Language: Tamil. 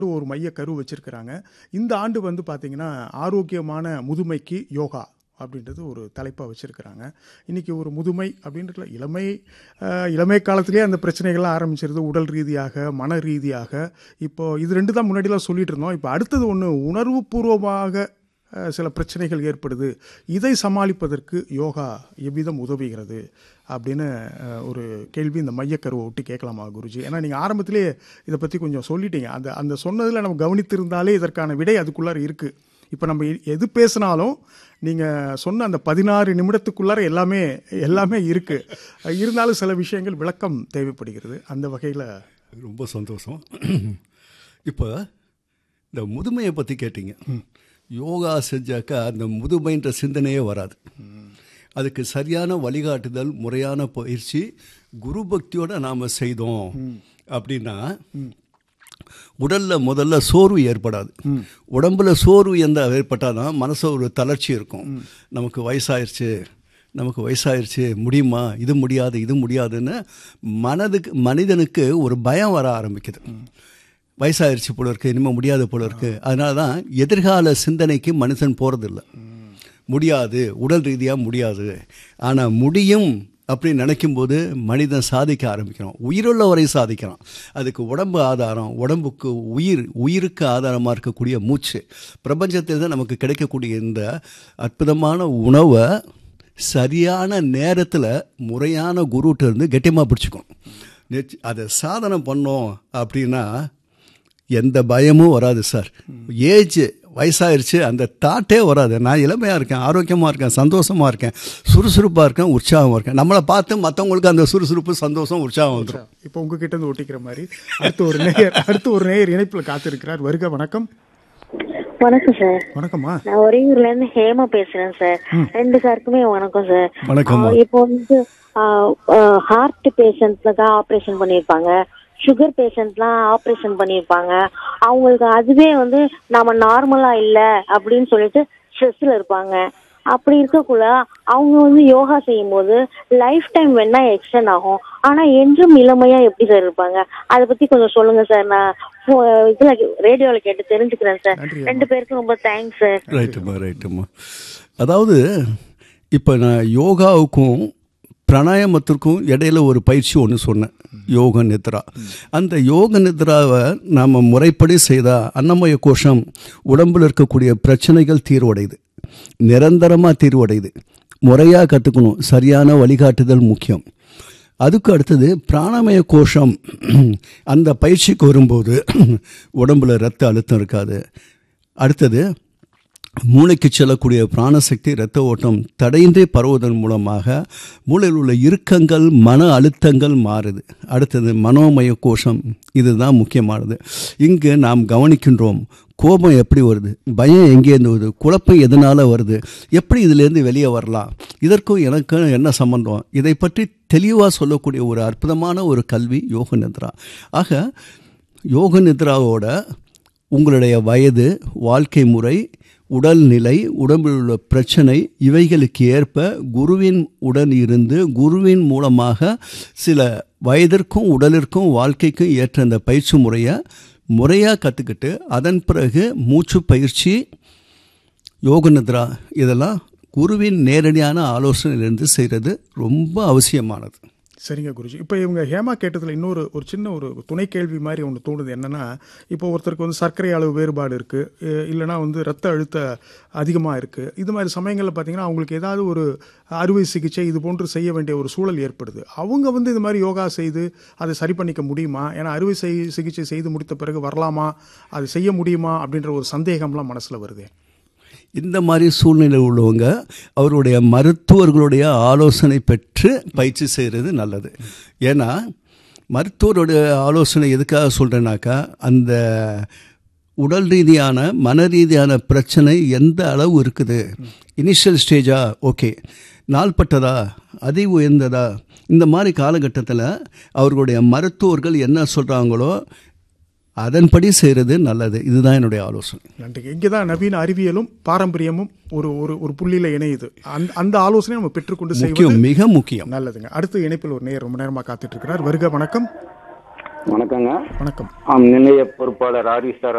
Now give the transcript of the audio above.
ஒரு மைய கரு வச்சிருக்கிறாங்க இந்த ஆண்டு வந்து பார்த்தீங்கன்னா ஆரோக்கியமான முதுமைக்கு யோகா அப்படின்றது ஒரு தலைப்பாக வச்சுருக்கிறாங்க இன்றைக்கி ஒரு முதுமை அப்படின்றதுல இளமை அஹ், இளமை காலத்திலே அந்த பிரச்சனைகள்லாம் ஆரம்பிச்சிருது உடல் ரீதியாக மன ரீதியாக இப்போ இது ரெண்டு தான் முன்னாடிலாம் சொல்லிட்டு இருந்தோம் இப்போ அடுத்தது ஒன்று உணர்வுபூர்வமாக அஹ், சில பிரச்சனைகள் ஏற்படுது இதை சமாளிப்பதற்கு யோகா எவ்விதம் உதவுகிறது அப்படின்னு அஹ், ஒரு கேள்வி இந்த மையக்கருவை விட்டு கேட்கலாமா குருஜி ஏன்னா நீங்கள் ஆரம்பத்திலே இதை பற்றி கொஞ்சம் சொல்லிட்டீங்க அந்த அந்த சொன்னதில் நம்ம கவனித்திருந்தாலே இதற்கான விடை அதுக்குள்ளார இருக்குது இப்போ நம்ம எ- எது பேசினாலும் நீங்கள் சொன்ன அந்த பதினாறு நிமிடத்துக்குள்ளார எல்லாமே எல்லாமே இருக்குது இருந்தாலும் சில விஷயங்கள் விளக்கம் தேவைப்படுகிறது அந்த வகையில் ரொம்ப சந்தோஷம் இப்போ இந்த முதுமையை பற்றி கேட்டீங்க யோகா செஞ்சாக்கா அந்த முதுமைன்ற சிந்தனையே வராது அதுக்கு சரியான வழிகாட்டுதல் முறையான பயிற்சி குரு பக்தியோட நாம் செய்தோம் அப்படின்னா உடல்ல முதல்ல சோர்வு ஏற்படாது உடம்புல சோர்வு எந்த ஏற்பட்டால் தான் மனசு ஒரு தளர்ச்சி இருக்கும் நமக்கு வயசாயிருச்சு நமக்கு வயசாயிருச்சு முடியுமா இது முடியாது இது முடியாதுன்னு மனதுக்கு மனிதனுக்கு ஒரு பயம் வர ஆரம்பிக்குது வயசாயிருச்சு போல இருக்கு இனிமேல் முடியாது போல இருக்கு அதனால தான் எதிர்கால சிந்தனைக்கு மனுஷன் போகிறதில்ல முடியாது உடல் ரீதியாக முடியாது ஆனால் முடியும் அப்படின்னு நினைக்கும்போது மனிதன் சாதிக்க ஆரம்பிக்கிறான் உயிருள்ள வரை சாதிக்கிறான் அதுக்கு உடம்பு ஆதாரம் உடம்புக்கு உயிர் உயிருக்கு ஆதாரமாக இருக்கக்கூடிய மூச்சு பிரபஞ்சத்தில் தான் நமக்கு கிடைக்கக்கூடிய இந்த அற்புதமான உணவை சரியான நேரத்தில் முறையான குருட்ட இருந்து கெட்டியமாக பிடிச்சிக்கணும் நெச் அதை சாதனை பண்ணோம் அப்படின்னா எந்த பயமும் வராது சார் ஏஜ் வயசாயிருச்சு அந்த தாட்டே வராது நான் இளமையாக இருக்கேன் ஆரோக்கியமாக இருக்கேன் சந்தோஷமாக இருக்கேன் சுறுசுறுப்பாக இருக்கேன் உற்சாகமாக இருக்கேன் நம்மளை பார்த்து மற்றவங்களுக்கு அந்த சுறுசுறுப்பு சந்தோஷம் உற்சாகம் வந்துடும் இப்போ உங்ககிட்ட இருந்து ஒட்டிக்கிற மாதிரி அடுத்து ஒரு நேயர் அடுத்து ஒரு நேயர் இணைப்பில் காத்திருக்கிறார் வருக வணக்கம் வணக்கம் சார் வணக்கம்மா நான் ஒரேயூர்ல இருந்து ஹேமா பேசுறேன் சார் ரெண்டு சாருக்குமே வணக்கம் சார் வணக்கம்மா. ஆ, இப்போ வந்து ஹார்ட் பேஷண்ட்ஸுக்கு ஆப்ரேஷன் பண்ணியிருப்பாங்க சுகர் பேஷண்ட்லாம் ஆப்ரேஷன் பண்ணியிருப்பாங்க அவங்களுக்கு அதுவே வந்து நாம நார்மலா இல்ல அப்படின்னு சொல்லிட்டு ஸ்ட்ரெஸ்ல இருப்பாங்க அப்படி இருக்கக்குள்ள அவங்க வந்து யோகா செய்யும் போது லைஃப் டைம் வேணா எக்ஸ்டெண்ட் ஆகும் ஆனா என்றும் இளமையா எப்படி சார் இருப்பாங்க அதை பத்தி கொஞ்சம் சொல்லுங்க சார் நான் phone- இதுல ரேடியோல கேட்டு தெரிஞ்சுக்கிறேன் சார் நன்றி ரெண்டு பேருக்கும் ரொம்ப தேங்க்ஸ் சார் ரைட்டுமா ரைட்டுமா அதாவது இப்போ நான் யோகாவுக்கும் பிராணாயாமத்திற்கும் இடையில ஒரு பயிற்சி ஒன்று சொன்னேன் யோக நித்ரா அந்த யோக நித்ராவை நாம் முறைப்படி செய்தால் அன்னமய கோஷம் உடம்பில் இருக்கக்கூடிய பிரச்சனைகள் தீர்வடையுது நிரந்தரமாக தீர்வடையுது முறையாக கற்றுக்கணும் சரியான வழிகாட்டுதல் முக்கியம் அதுக்கு அடுத்தது பிராணமய கோஷம் அந்த பயிற்சிக்கு வரும்போது உடம்புல ரத்த அழுத்தம் இருக்காது அடுத்தது மூளைக்கு செல்லக்கூடிய பிராணசக்தி இரத்த ஓட்டம் தடையின்றி பரவுவதன் மூலமாக மூளையில் உள்ள இறுக்கங்கள் மன அழுத்தங்கள் மாறுது அடுத்தது மனோமய கோஷம் இதுதான் முக்கியமானது இங்கு நாம் கவனிக்கின்றோம் கோபம் எப்படி வருது பயம் எங்கேருந்து வருது குழப்பம் எதனால் வருது எப்படி இதிலேருந்து வெளியே வரலாம் இதற்கும் எனக்கும் என்ன சம்பந்தம் இதை பற்றி தெளிவாக சொல்லக்கூடிய ஒரு அற்புதமான ஒரு கல்வி யோக நித்ரா ஆக யோக நித்ராவோட உங்களுடைய வயது வாழ்க்கை முறை உடல்நிலை உடம்பில் உள்ள பிரச்சனை இவைகளுக்கு ஏற்ப குருவின் உடன் இருந்து குருவின் மூலமாக சில வயதிற்கும் உடலிற்கும் வாழ்க்கைக்கும் ஏற்ற அந்த பயிற்சி முறையை முறையாக கற்றுக்கிட்டு அதன் பிறகு மூச்சு பயிற்சி யோக நித்ரா இதெல்லாம் குருவின் நேரடியான ஆலோசனையிலிருந்து செய்கிறது ரொம்ப அவசியமானது சரிங்க குருஜி இப்போ இவங்க ஹேமா கேட்டதில் இன்னொரு ஒரு சின்ன ஒரு துணை கேள்வி மாதிரி ஒன்று தோணுது என்னன்னா இப்போ ஒருத்தருக்கு வந்து சர்க்கரை அளவு வேறுபாடு இருக்குது இல்லைனா வந்து ரத்த அழுத்த அதிகமாக இருக்குது இது மாதிரி சமயங்களில் பார்த்தீங்கன்னா அவங்களுக்கு ஏதாவது ஒரு அறுவை சிகிச்சை இது போன்று செய்ய வேண்டிய ஒரு சூழல் ஏற்படுது அவங்க வந்து இது மாதிரி யோகா செய்து அதை சரி பண்ணிக்க முடியுமா ஏன்னா அறுவை செய் சிகிச்சை செய்து முடித்த பிறகு வரலாமா அது செய்ய முடியுமா அப்படின்ற ஒரு சந்தேகம்லாம் மனசில் வருது இந்த மாதிரி சூழ்நிலை உள்ளவங்க அவருடைய மருத்துவர்களுடைய ஆலோசனை பெற்று பயிற்சி செய்கிறது நல்லது ஏன்னா மருத்துவருடைய ஆலோசனை எதுக்காக சொல்கிறேன்னாக்கா அந்த உடல் ரீதியான மன ரீதியான பிரச்சனை எந்த அளவு இருக்குது இனிஷியல் ஸ்டேஜா ஓகே நாள்பட்டதா அதி உயர்ந்ததா இந்த மாதிரி காலகட்டத்தில் அவர்களுடைய மருத்துவர்கள் என்ன சொல்கிறாங்களோ அதன்படி செய்கிறது நல்லது இதுதான் என்னுடைய ஆலோசனை நன்றி இங்கே தான் நவீன அறிவியலும் பாரம்பரியமும் ஒரு ஒரு ஒரு புள்ளியில் இணையுது அந்த அந்த ஆலோசனை நம்ம பெற்றுக்கொண்டு செய்வது முக்கியம் மிக முக்கியம் நல்லதுங்க அடுத்த இணைப்பில் ஒரு நேர் ரொம்ப நேரமாக காத்துட்டு இருக்கிறார் வருக வணக்கம் வணக்கங்க வணக்கம் ஆம், நிலைய பொறுப்பாளர் ஆரி சார்